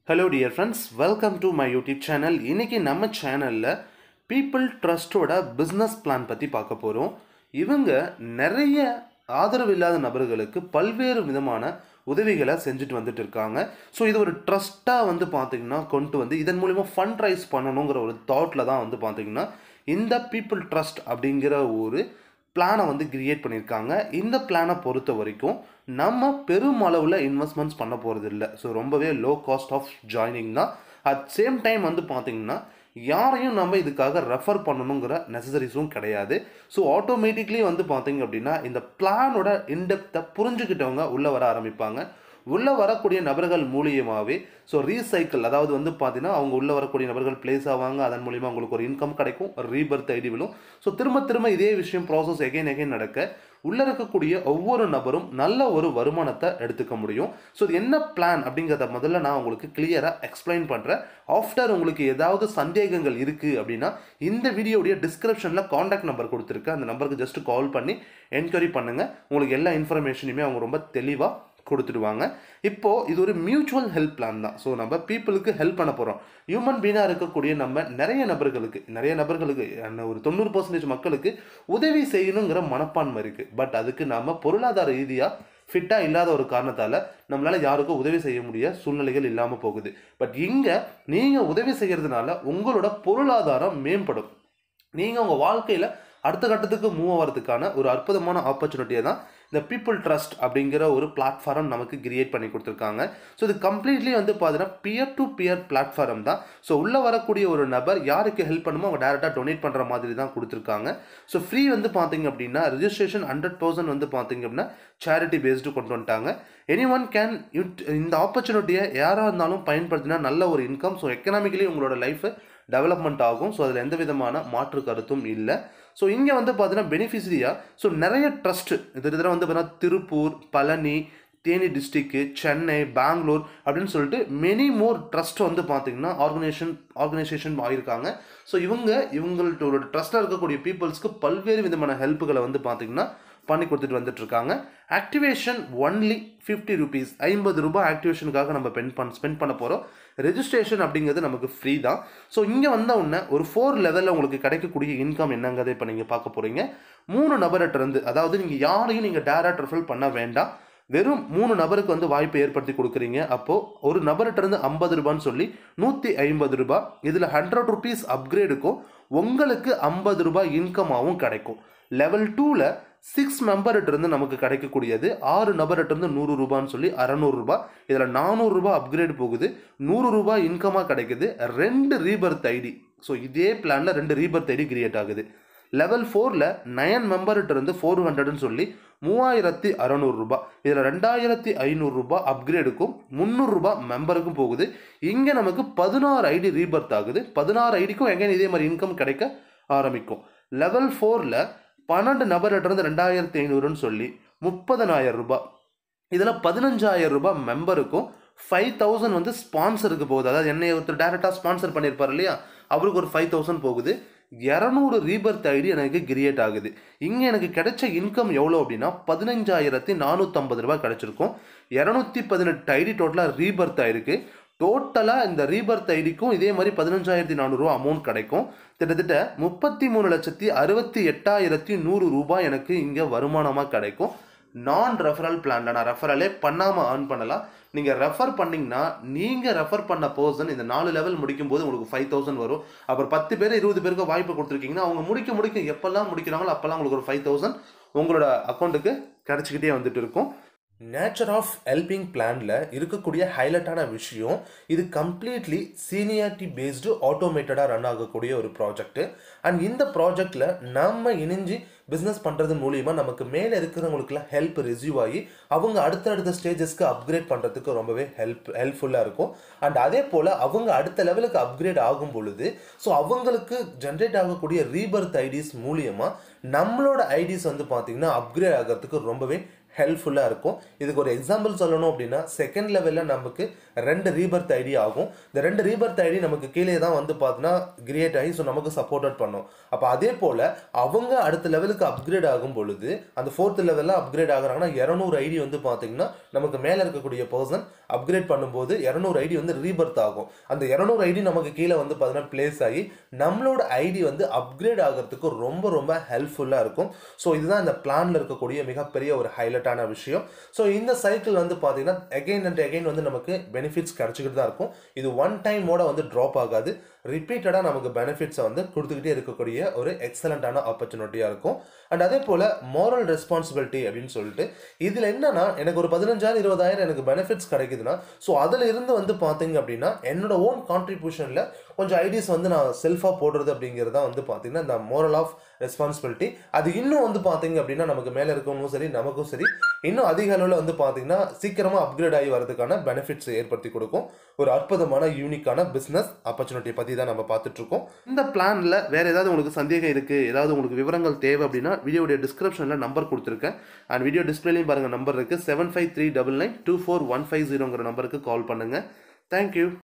hello dear friends welcome to my YouTube channel இன்றைக்கி நம்ம சேனலில் பீப்புள் ட்ரஸ்ட்டோட பிஸ்னஸ் பிளான் பற்றி பார்க்க போகிறோம் இவங்க நிறைய ஆதரவு இல்லாத நபர்களுக்கு பல்வேறு விதமான உதவிகளை செஞ்சுட்டு வந்துட்டு இருக்காங்க ஸோ இது ஒரு ட்ரஸ்ட்டாக வந்து பார்த்திங்கன்னா கொண்டு வந்து இதன் மூலிமா ஃபண்ட் ரைஸ் பண்ணணுங்கிற ஒரு தாட்டில் தான் வந்து பார்த்திங்கன்னா இந்த பீப்புள் ட்ரஸ்ட் அப்படிங்கிற ஒரு பிளானை வந்து கிரியேட் பண்ணியிருக்காங்க இந்த பிளானை பொறுத்த வரைக்கும் நம்ம பெருமளவில் இன்வெஸ்ட்மெண்ட்ஸ் பண்ண போகிறது இல்லை ஸோ ரொம்பவே லோ காஸ்ட் ஆஃப் ஜாயினிங் தான் அட் சேம் டைம் வந்து பார்த்திங்கன்னா யாரையும் நம்ம இதுக்காக ரெஃபர் பண்ணணுங்கிற நெசசரிஸும் கிடையாது ஸோ ஆட்டோமேட்டிக்லி வந்து பார்த்தீங்க அப்படின்னா இந்த பிளானோட இன்டெப்த்தை புரிஞ்சுக்கிட்டவங்க உள்ளே வர ஆரம்பிப்பாங்க உள்ளே வரக்கூடிய நபர்கள் மூலியமாகவே ஸோ ரீசைக்கிள் அதாவது வந்து பார்த்தீங்கன்னா அவங்க உள்ளே வரக்கூடிய நபர்கள் பிளேஸ் ஆவாங்க அதன் மூலிமா உங்களுக்கு ஒரு இன்கம் கிடைக்கும் ரீபர்த் ஐடி விழும் ஸோ திரும்ப திரும்ப இதே விஷயம் ப்ராசஸ் எகைன் எகைன் நடக்க உள்ளே இருக்கக்கூடிய ஒவ்வொரு நபரும் நல்ல ஒரு வருமானத்தை எடுத்துக்க முடியும் ஸோ இது என்ன பிளான் அப்படிங்கிறத முதல்ல நான் உங்களுக்கு கிளியராக எக்ஸ்பிளைன் பண்ணுறேன் ஆஃப்டர் உங்களுக்கு ஏதாவது சந்தேகங்கள் இருக்குது அப்படின்னா இந்த வீடியோடைய டிஸ்கிரிப்ஷனில் காண்டாக்ட் நம்பர் கொடுத்துருக்கேன் அந்த நம்பருக்கு ஜஸ்ட் கால் பண்ணி என்கொயரி பண்ணுங்கள் உங்களுக்கு எல்லா இன்ஃபர்மேஷனுமே அவங்க ரொம்ப தெளிவாக கொடுத்துடுவாங்க இப்போது இது ஒரு மியூச்சுவல் ஹெல்ப் பிளான் தான் ஸோ நம்ம பீப்புளுக்கு ஹெல்ப் பண்ண போகிறோம் ஹியூமன் பீனாக இருக்கக்கூடிய நம்ம நிறைய நபர்களுக்கு நிறைய நபர்களுக்கு என்ன ஒரு தொண்ணூறு பர்சன்டேஜ் மக்களுக்கு உதவி செய்யணுங்கிற மனப்பான்மை இருக்குது பட் அதுக்கு நம்ம பொருளாதார ரீதியாக ஃபிட்டாக இல்லாத ஒரு காரணத்தால் நம்மளால் யாருக்கும் உதவி செய்ய முடிய சூழ்நிலைகள் இல்லாமல் போகுது பட் இங்கே நீங்கள் உதவி செய்கிறதுனால உங்களோட பொருளாதாரம் மேம்படும் நீங்கள் உங்கள் வாழ்க்கையில் அடுத்த கட்டத்துக்கு மூவ் ஆகிறதுக்கான ஒரு அற்புதமான ஆப்பர்ச்சுனிட்டியை தான் இந்த பீப்புள் ட்ரஸ்ட் அப்படிங்கிற ஒரு பிளாட்ஃபார்ம் நமக்கு கிரியேட் பண்ணி கொடுத்துருக்காங்க ஸோ இது கம்ப்ளீட்லி வந்து பார்த்தீங்கன்னா பியர் டு பியர் பிளாட்ஃபார்ம் தான் ஸோ உள்ளே வரக்கூடிய ஒரு நபர் யாருக்கு ஹெல்ப் பண்ணுமோ அவங்க டேரெக்டாக டொனேட் பண்ணுற மாதிரி தான் கொடுத்துருக்காங்க ஸோ ஃப்ரீ வந்து பார்த்தீங்க அப்படின்னா ரிஜிஸ்ட்ரேஷன் ஹண்ட்ரட் பர்சன்ட் வந்து பார்த்தீங்க அப்படின்னா சேரிட்டி பேஸ்டு கொண்டு வந்துட்டாங்க எனி ஒன் கேன் இந்த ஆப்பர்ச்சுனிட்டியை யாராக இருந்தாலும் பயன்படுத்தினா நல்ல ஒரு இன்கம் ஸோ எக்கனாமிக்கலி உங்களோட லைஃபு டெவலப்மெண்ட் ஆகும் ஸோ அதில் எந்த விதமான மாற்று கருத்தும் இல்லை ஸோ இங்கே வந்து பார்த்தீங்கன்னா பெனிஃபிஷரியாக ஸோ நிறைய ட்ரஸ்ட்டு இது இதில் வந்து பார்த்தீங்கன்னா திருப்பூர் பழனி தேனி டிஸ்ட்ரிக்கு சென்னை பெங்களூர் அப்படின்னு சொல்லிட்டு மெனி மோர் ட்ரஸ்ட் வந்து பார்த்திங்கன்னா ஆர்கனைசேஷன் ஆர்கனைசேஷன் ஆகியிருக்காங்க ஸோ இவங்க இவங்களோட ட்ரஸ்ட்டில் இருக்கக்கூடிய பீப்புள்ஸ்க்கு பல்வேறு விதமான ஹெல்ப்புகளை வந்து பார்த்திங்கன்னா பண்ணி கொடுத்துட்டு வந்துட்டுருக்காங்க ஆக்டிவேஷன் ஒன்லி ஃபிஃப்டி ருபீஸ் ஐம்பது ரூபாய் ஆக்டிவேஷனுக்காக நம்ம பென் பண் ஸ்பெண்ட் பண்ண போகிறோம் ரெஜிஸ்ட்ரேஷன் அப்படிங்கிறது நமக்கு ஃப்ரீ தான் ஸோ இங்கே வந்த உடனே ஒரு ஃபோர் லெவலில் உங்களுக்கு கிடைக்கக்கூடிய இன்கம் என்னங்கிறத இப்போ நீங்கள் பார்க்க போகிறீங்க மூணு நபர்கிட்டருந்து அதாவது நீங்கள் யாரையும் நீங்கள் டேரக்ட் ரெஃபர் பண்ண வேண்டாம் வெறும் மூணு நபருக்கு வந்து வாய்ப்பை ஏற்படுத்தி கொடுக்குறீங்க அப்போது ஒரு நபர்கிட்டருந்து ஐம்பது ரூபான்னு சொல்லி நூற்றி ஐம்பது ரூபாய் இதில் ஹண்ட்ரட் ருபீஸ் அப்கிரேடுக்கும் உங்களுக்கு ஐம்பது ரூபாய் இன்கமாகவும் கிடைக்கும் லெவல் டூவில் சிக்ஸ் மெம்பர்கிட்டருந்து நமக்கு கிடைக்கக்கூடியது ஆறு நபர்கிட்டருந்து நூறு ரூபான்னு சொல்லி அறநூறுரூபா இதில் நானூறுரூபா அப்கிரேட் போகுது நூறு ரூபாய் இன்கமாக கிடைக்குது ரெண்டு ரீபர்த் ஐடி ஸோ இதே பிளானில் ரெண்டு ரீபர்த் ஐடி கிரியேட் ஆகுது லெவல் ஃபோரில் நயன் மெம்பர்கிட்டருந்து ஃபோர் ஹண்ட்ரட்னு சொல்லி மூவாயிரத்தி அறநூறுரூபா இதில் ரெண்டாயிரத்தி ஐநூறுரூபா அப்கிரேடுக்கும் முந்நூறுரூபா மெம்பருக்கும் போகுது இங்கே நமக்கு பதினாறு ஐடி ரீபர்த் ஆகுது பதினாறு ஐடிக்கும் எங்கேயும் இதே மாதிரி இன்கம் கிடைக்க ஆரம்பிக்கும் லெவல் ஃபோரில் பன்னெண்டு நபர்கிட்டருந்து ரெண்டாயிரத்தி ஐநூறுன்னு சொல்லி முப்பதனாயிரம் ரூபாய் இதில் பதினஞ்சாயிரம் ரூபாய் மெம்பருக்கும் ஃபைவ் தௌசண்ட் வந்து ஸ்பான்சருக்கு போகுது அதாவது என்னை ஒருத்தர் டேரெக்டாக ஸ்பான்சர் பண்ணியிருப்பார் இல்லையா அவருக்கு ஒரு ஃபைவ் தௌசண்ட் போகுது இரநூறு ரீபர்த் ஐடி எனக்கு கிரியேட் ஆகுது இங்கே எனக்கு கிடைச்ச இன்கம் எவ்வளோ அப்படின்னா பதினஞ்சாயிரத்தி நானூற்றம்பது ரூபாய் கிடச்சிருக்கும் இரநூத்தி பதினெட்டு ஐடி டோட்டலாக ரீபர்த் ஆயிருக்கு டோட்டலாக இந்த ரீபர்த் ஐடிக்கும் இதே மாதிரி பதினஞ்சாயிரத்தி நானூறுரூவா அமௌண்ட் கிடைக்கும் கிட்டத்தட்ட முப்பத்தி மூணு லட்சத்தி அறுபத்தி எட்டாயிரத்தி நூறு ரூபாய் எனக்கு இங்கே வருமானமாக கிடைக்கும் நான் ரெஃபரல் பிளான்ல நான் ரெஃபரலே பண்ணாமல் ஏர்ன் பண்ணலாம் நீங்கள் ரெஃபர் பண்ணிங்கன்னா நீங்கள் ரெஃபர் பண்ண பர்சன் இந்த நாலு லெவல் முடிக்கும் போது உங்களுக்கு ஃபைவ் தௌசண்ட் வரும் அப்புறம் பத்து பேர் இருபது பேருக்கு வாய்ப்பு கொடுத்துருக்கீங்கன்னா அவங்க முடிக்க முடிக்க எப்போல்லாம் முடிக்கிறாங்களோ அப்போல்லாம் உங்களுக்கு ஒரு ஃபைவ் தௌசண்ட் உங்களோட அக்கௌண்ட்டுக்கு கிடச்சிக்கிட்டே வந்துட்டு இருக்கும் நேச்சர் ஆஃப் ஹெல்பிங் பிளானில் இருக்கக்கூடிய ஹைலைட்டான விஷயம் இது கம்ப்ளீட்லி சீனியாரிட்டி பேஸ்டு ஆட்டோமேட்டடாக ரன் ஆகக்கூடிய ஒரு ப்ராஜெக்ட்டு அண்ட் இந்த ப்ராஜெக்டில் நம்ம இணைஞ்சு பிஸ்னஸ் பண்ணுறது மூலிமா நமக்கு மேலே இருக்கிறவங்களுக்குலாம் ஹெல்ப் ரிசீவ் ஆகி அவங்க அடுத்தடுத்த ஸ்டேஜஸ்க்கு அப்கிரேட் பண்ணுறதுக்கு ரொம்பவே ஹெல்ப் ஹெல்ப்ஃபுல்லாக இருக்கும் அண்ட் அதே போல் அவங்க அடுத்த லெவலுக்கு அப்கிரேட் ஆகும் பொழுது ஸோ அவங்களுக்கு ஜென்ரேட் ஆகக்கூடிய ரீபர்த் ஐடிஸ் மூலியமாக நம்மளோட ஐடிஸ் வந்து பார்த்தீங்கன்னா அப்கிரேட் ஆகிறதுக்கு ரொம்பவே ஹெல்ப்ஃபுல்லாக இருக்கும் இதுக்கு ஒரு எக்ஸாம்பிள் சொல்லணும் அப்படின்னா செகண்ட் லெவலில் நமக்கு ரெண்டு ரீபர்த் ஐடி ஆகும் இந்த ரெண்டு ரீபர்த் ஐடி நமக்கு கீழே தான் வந்து பார்த்தீங்கன்னா கிரியேட் ஆகி ஸோ நமக்கு சப்போர்ட்டட் பண்ணும் அப்போ அதே போல் அவங்க அடுத்த லெவலுக்கு அப்கிரேட் ஆகும் பொழுது அந்த ஃபோர்த் லெவலில் அப்கிரேட் ஆகுறாங்கன்னா இரநூறு ஐடி வந்து பார்த்தீங்கன்னா நமக்கு மேலே இருக்கக்கூடிய பர்சன் அப்கிரேட் பண்ணும்போது இரநூறு ஐடி வந்து ரீபர்த் ஆகும் அந்த இரநூறு ஐடி நமக்கு கீழே வந்து பார்த்தீங்கன்னா பிளேஸ் ஆகி நம்மளோட ஐடி வந்து அப்கிரேட் ஆகிறதுக்கு ரொம்ப ரொம்ப ஹெல்ப்ஃபுல்லாக இருக்கும் ஸோ இதுதான் இந்த பிளானில் இருக்கக்கூடிய மிகப்பெரிய ஒரு ஹைலைட்டான விஷயம் ஸோ இந்த சைக்கிள் வந்து பார்த்தீங்கன்னா அகைன் அண்ட் அகைன் வந்து நமக்கு பெனிஃபிட்ஸ் கிடச்சிக்கிட்டு தான் இருக்கும் இது ஒன் டைமோட வந்து ட்ராப் ஆகாது ரிப்பீட்டடாக நமக்கு பெனிஃபிட்ஸை வந்து கொடுத்துக்கிட்டே இருக்கக்கூடிய ஒரு எக்ஸலண்ட்டான ஆப்பர்ச்சுனிட்டியாக இருக்கும் அண்ட் அதே போல் மாரல் ரெஸ்பான்சிபிலிட்டி அப்படின்னு சொல்லிட்டு இதில் என்னன்னா எனக்கு ஒரு பதினஞ்சாயிரம் இருபதாயிரம் எனக்கு பெனிஃபிட்ஸ் கிடைக்குதுன்னா ஸோ அதில் இருந்து வந்து பார்த்தீங்க அப்படின்னா என்னோட ஓன் கான்ட்ரிபியூஷனில் கொஞ்சம் ஐடியாஸ் வந்து நான் செல்ஃபாக போடுறது அப்படிங்கிறது தான் வந்து பார்த்தீங்கன்னா இந்த மோரல் ஆஃப் ரெஸ்பான்சிபிலிட்டி அது இன்னும் வந்து பார்த்தீங்க அப்படின்னா நமக்கு மேலே இருக்கவங்களும் சரி நமக்கும் சரி இன்னும் அதிக அளவில் வந்து பார்த்தீங்கன்னா சீக்கிரமாக அப்கிரேட் ஆகி வரதுக்கான பெனிஃபிட்ஸ் ஏற்படுத்தி கொடுக்கும் ஒரு அற்புதமான யூனிக்கான பிஸ்னஸ் ஆப்பர்ச்சுனிட்டி பற்றி தான் நம்ம பார்த்துட்டு இருக்கோம் இந்த பிளானில் வேறு ஏதாவது உங்களுக்கு சந்தேகம் இருக்குது ஏதாவது உங்களுக்கு விவரங்கள் தேவை அப்படின்னா வீடியோடைய டிஸ்கிரிப்ஷனில் நம்பர் கொடுத்துருக்கேன் அண்ட் வீடியோ டிஸ்பிளேலையும் பாருங்கள் நம்பர் இருக்குது seven five three double nine two four one five ஜீரோங்கிற நம்பருக்கு கால் பண்ணுங்கள் தேங்க்யூ